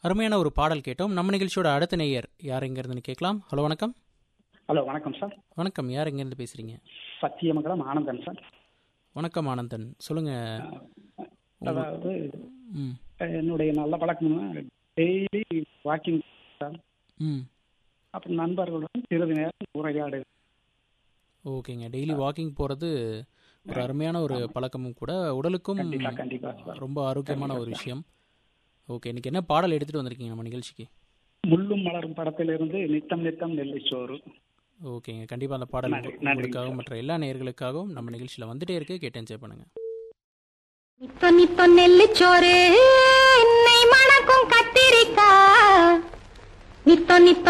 அருமையான ஒரு பாடல் கேட்டோம் நம்ம நிகழ்ச்சியோட அடுத்த நேயர் யார் எங்கேருந்துன்னு கேட்கலாம் ஹலோ வணக்கம் ஹலோ வணக்கம் சார் வணக்கம் யார் எங்கேருந்து பேசுகிறீங்க சத்தியமங்கலம் ஆனந்தன் சார் வணக்கம் ஆனந்தன் சொல்லுங்கள் அதாவது ம் என்னுடைய நல்ல பழக்கம்னா டெய்லி வாக்கிங் சார் ம் அப்புறம் நண்பர்களுடன் சிறிது நேரம் உரையாடு ஓகேங்க டெய்லி வாக்கிங் போகிறது ஒரு அருமையான ஒரு பழக்கமும் கூட உடலுக்கும் கண்டிப்பா கண்டிப்பா சார் ரொம்ப ஆரோக்கியமான ஒரு விஷயம் ஓகே இன்னைக்கு என்ன பாடல் எடுத்துகிட்டு வந்திருக்கீங்க நம்ம நிகழ்ச்சிக்கு முள்ளும் மலரும் படத்திலிருந்து நித்தம் நித்தம் நெல்லை சோறு ஓகேங்க கண்டிப்பாக அந்த பாடல் நன்றி, நன்றி உங்களுக்காகவும் மற்ற எல்லா நேயர்களுக்காகவும் நம்ம நிகழ்ச்சியில் வந்துட்டே இருக்கு கேட்டு என்ஜாய் பண்ணுங்க நித்தோ நித்தோ நெல்லிச்சோறு என்னை மணக்கும் கத்திரிக்கா நித்தோ நித்தோ